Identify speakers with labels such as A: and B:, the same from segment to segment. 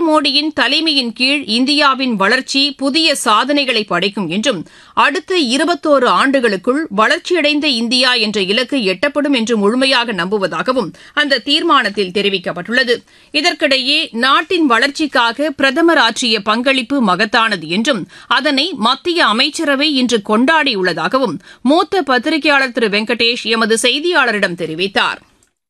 A: மோடியின் தலைமையின் கீழ் இந்தியாவின் வளர்ச்சி புதிய சாதனைகளை படைக்கும் என்றும் அடுத்த இருபத்தோரு ஆண்டுகளுக்குள் வளர்ச்சியடைந்த இந்தியா என்ற இலக்கு எட்டப்படும் என்று முழுமையாக நம்புவதாகவும் அந்த தீர்மானத்தில் தெரிவிக்கப்பட்டுள்ளது இதற்கிடையே நாட்டின் வளர்ச்சிக்காக பிரதமர் ஆற்றிய பங்களிப்பு மகத்தானது என்றும் அதனை மத்திய அமைச்சரவை இன்று கொண்டாடியுள்ளதாகவும் மூத்த பத்திரிகையாளர் திரு வெங்கடேஷ் எமது செய்தியாளரிடம் தெரிவித்தார்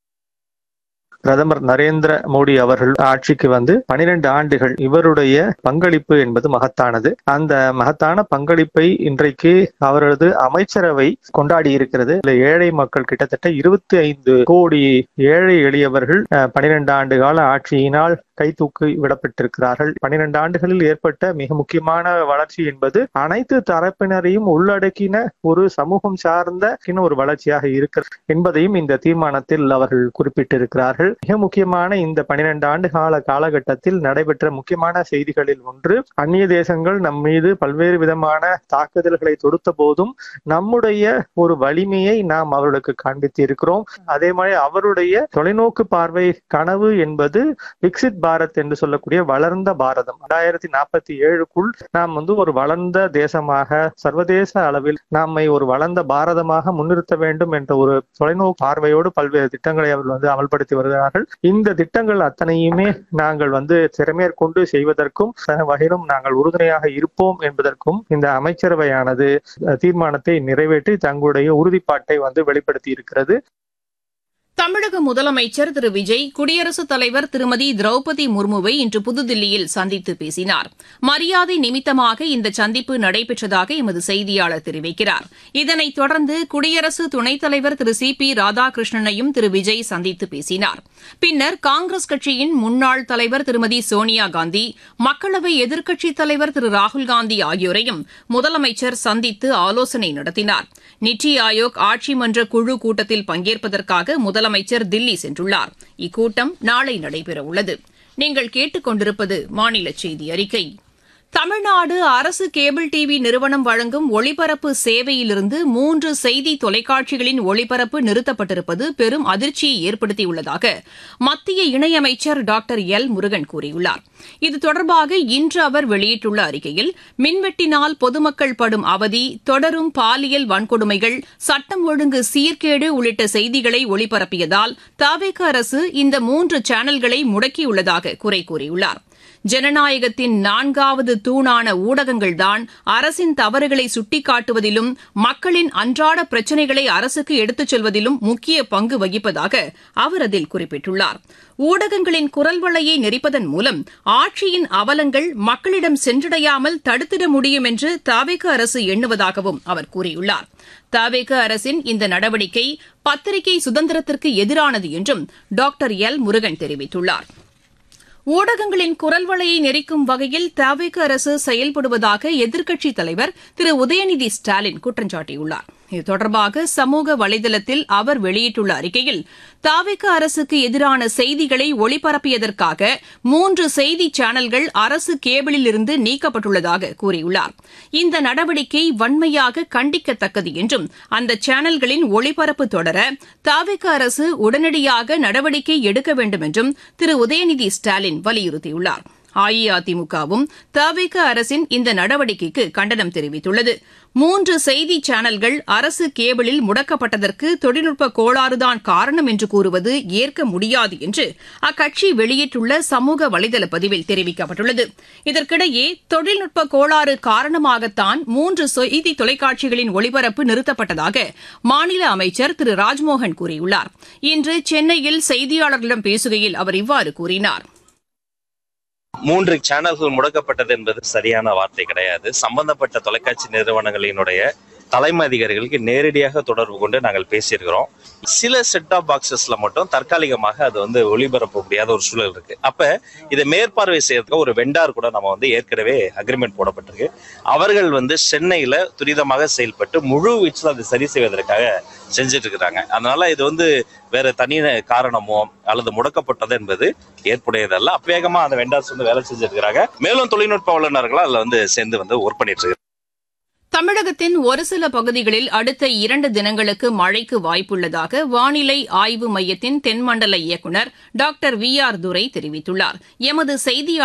B: பிரதமர் நரேந்திர மோடி அவர்கள் ஆட்சிக்கு வந்து பனிரெண்டு ஆண்டுகள் இவருடைய பங்களிப்பு என்பது மகத்தானது அந்த மகத்தான பங்களிப்பை இன்றைக்கு அவரது அமைச்சரவை கொண்டாடி இருக்கிறது இதுல ஏழை மக்கள் கிட்டத்தட்ட இருபத்தி ஐந்து கோடி ஏழை எளியவர்கள் பனிரெண்டு ஆண்டு கால ஆட்சியினால் கை தூக்கி விடப்பட்டிருக்கிறார்கள் பனிரெண்டு ஆண்டுகளில் ஏற்பட்ட மிக முக்கியமான வளர்ச்சி என்பது அனைத்து தரப்பினரையும் உள்ளடக்கின ஒரு சமூகம் சார்ந்த ஒரு வளர்ச்சியாக இருக்கிறது என்பதையும் இந்த தீர்மானத்தில் அவர்கள் குறிப்பிட்டிருக்கிறார்கள் மிக முக்கியமான இந்த பனிரெண்டு ஆண்டு கால காலகட்டத்தில் நடைபெற்ற முக்கியமான செய்திகளில் ஒன்று அந்நிய தேசங்கள் நம் மீது பல்வேறு விதமான தாக்குதல்களை தொடுத்த போதும் நம்முடைய ஒரு வலிமையை நாம் அவர்களுக்கு காண்பித்து இருக்கிறோம் அதே மாதிரி அவருடைய தொலைநோக்கு பார்வை கனவு என்பது விக்சித் பாரத் என்று சொல்லக்கூடிய வளர்ந்த பாரதம் ரெண்டாயிரத்தி நாற்பத்தி ஏழுக்குள் நாம் வந்து ஒரு வளர்ந்த தேசமாக சர்வதேச அளவில் நம்மை ஒரு வளர்ந்த பாரதமாக முன்னிறுத்த வேண்டும் என்ற ஒரு தொலைநோக்கு பார்வையோடு பல்வேறு திட்டங்களை அவர்கள் வந்து அமல்படுத்தி வருகிறார்கள் இந்த திட்டங்கள் அத்தனையுமே நாங்கள் வந்து திறமேற்கொண்டு செய்வதற்கும் வகையிலும் நாங்கள் உறுதுணையாக இருப்போம் என்பதற்கும் இந்த அமைச்சரவையானது தீர்மானத்தை நிறைவேற்றி தங்களுடைய உறுதிப்பாட்டை வந்து வெளிப்படுத்தி இருக்கிறது
A: தமிழக முதலமைச்சர் திரு விஜய் குடியரசுத் தலைவர் திருமதி திரௌபதி முர்முவை இன்று புதுதில்லியில் சந்தித்து பேசினார் மரியாதை நிமித்தமாக இந்த சந்திப்பு நடைபெற்றதாக எமது செய்தியாளர் தெரிவிக்கிறார் இதனைத் தொடர்ந்து குடியரசு துணைத் தலைவர் திரு சி பி ராதாகிருஷ்ணனையும் திரு விஜய் சந்தித்து பேசினார் பின்னர் காங்கிரஸ் கட்சியின் முன்னாள் தலைவர் திருமதி சோனியா காந்தி மக்களவை எதிர்க்கட்சித் தலைவர் திரு ராகுல்காந்தி ஆகியோரையும் முதலமைச்சர் சந்தித்து ஆலோசனை நடத்தினார் நித்தி ஆயோக் ஆட்சி மன்ற குழு கூட்டத்தில் பங்கேற்பதற்காக முதலமைச்சர் தில்லி சென்றுள்ளார் இக்கூட்டம் நாளை நடைபெறவுள்ளது நீங்கள் கேட்டுக்கொண்டிருப்பது மாநில செய்தி அறிக்கை தமிழ்நாடு அரசு கேபிள் டிவி நிறுவனம் வழங்கும் ஒளிபரப்பு சேவையிலிருந்து மூன்று செய்தி தொலைக்காட்சிகளின் ஒளிபரப்பு நிறுத்தப்பட்டிருப்பது பெரும் அதிர்ச்சியை ஏற்படுத்தியுள்ளதாக மத்திய இணையமைச்சர் டாக்டர் எல் முருகன் கூறியுள்ளார் இது தொடர்பாக இன்று அவர் வெளியிட்டுள்ள அறிக்கையில் மின்வெட்டினால் பொதுமக்கள் படும் அவதி தொடரும் பாலியல் வன்கொடுமைகள் சட்டம் ஒழுங்கு சீர்கேடு உள்ளிட்ட செய்திகளை ஒளிபரப்பியதால் தவேக அரசு இந்த மூன்று சேனல்களை முடக்கியுள்ளதாக குறை கூறியுள்ளார் ஜனநாயகத்தின் நான்காவது தூணான ஊடகங்கள்தான் அரசின் தவறுகளை சுட்டிக்காட்டுவதிலும் மக்களின் அன்றாட பிரச்சினைகளை அரசுக்கு எடுத்துச் செல்வதிலும் முக்கிய பங்கு வகிப்பதாக அவர் அதில் குறிப்பிட்டுள்ளார் ஊடகங்களின் குரல் வளையை நெறிப்பதன் மூலம் ஆட்சியின் அவலங்கள் மக்களிடம் சென்றடையாமல் தடுத்திட முடியும் என்று தாவேக அரசு எண்ணுவதாகவும் அவர் கூறியுள்ளார் தாவேக அரசின் இந்த நடவடிக்கை பத்திரிகை சுதந்திரத்திற்கு எதிரானது என்றும் டாக்டர் எல் முருகன் தெரிவித்துள்ளார் ஊடகங்களின் குரல் வளையை நெறிக்கும் வகையில் தவிக அரசு செயல்படுவதாக எதிர்க்கட்சித் தலைவர் திரு உதயநிதி ஸ்டாலின் குற்றம் சாட்டியுள்ளார் இது தொடர்பாக சமூக வலைதளத்தில் அவர் வெளியிட்டுள்ள அறிக்கையில் தாவிக அரசுக்கு எதிரான செய்திகளை ஒளிபரப்பியதற்காக மூன்று செய்தி சேனல்கள் அரசு கேபிளில் இருந்து நீக்கப்பட்டுள்ளதாக கூறியுள்ளார் இந்த நடவடிக்கை வன்மையாக கண்டிக்கத்தக்கது என்றும் அந்த சேனல்களின் ஒளிபரப்பு தொடர தாவிக அரசு உடனடியாக நடவடிக்கை எடுக்க வேண்டும் என்றும் திரு உதயநிதி ஸ்டாலின் வலியுறுத்தியுள்ளார் அஇஅதிமுகவும் தவிக அரசின் இந்த நடவடிக்கைக்கு கண்டனம் தெரிவித்துள்ளது மூன்று செய்தி சேனல்கள் அரசு கேபிளில் முடக்கப்பட்டதற்கு தொழில்நுட்ப கோளாறுதான் காரணம் என்று கூறுவது ஏற்க முடியாது என்று அக்கட்சி வெளியிட்டுள்ள சமூக வலைதள பதிவில் தெரிவிக்கப்பட்டுள்ளது இதற்கிடையே தொழில்நுட்ப கோளாறு காரணமாகத்தான் மூன்று செய்தி தொலைக்காட்சிகளின் ஒளிபரப்பு நிறுத்தப்பட்டதாக மாநில அமைச்சர் திரு ராஜ்மோகன் கூறியுள்ளார் இன்று சென்னையில் செய்தியாளர்களிடம் பேசுகையில் அவர் இவ்வாறு கூறினார்
C: மூன்று சேனல்கள் முடக்கப்பட்டது என்பது சரியான வார்த்தை கிடையாது சம்பந்தப்பட்ட தொலைக்காட்சி நிறுவனங்களினுடைய தலைமை அதிகாரிகளுக்கு நேரடியாக தொடர்பு கொண்டு நாங்கள் பேசியிருக்கிறோம் சில செட் ஆஃப் பாக்ஸஸ்ல மட்டும் தற்காலிகமாக அது வந்து ஒளிபரப்ப முடியாத ஒரு சூழல் இருக்கு அப்ப இதை மேற்பார்வை செய்யறதுக்கு ஒரு வெண்டார் கூட நம்ம வந்து ஏற்கனவே அக்ரிமெண்ட் போடப்பட்டிருக்கு அவர்கள் வந்து சென்னையில துரிதமாக செயல்பட்டு முழு வீச்சில் அதை சரி செய்வதற்காக செஞ்சுட்டு இருக்கிறாங்க அதனால இது வந்து வேற தனி காரணமோ அல்லது முடக்கப்பட்டது என்பது ஏற்புடையதல்ல அப்பவேகமா அந்த வெண்டார்ஸ் வந்து வேலை செஞ்சுட்டு இருக்கிறாங்க மேலும் தொழில்நுட்ப வல்லுநர்களும் அதுல வந்து சேர்ந்து வந்து ஒர்க் பண்ணிட்டு இருக்காங்க
A: தமிழகத்தின் ஒரு சில பகுதிகளில் அடுத்த இரண்டு தினங்களுக்கு மழைக்கு வாய்ப்புள்ளதாக வானிலை ஆய்வு மையத்தின் தென்மண்டல இயக்குநர் டாக்டர் வி ஆர் துரை தெரிவித்துள்ளார் எமது செய்தியாளர்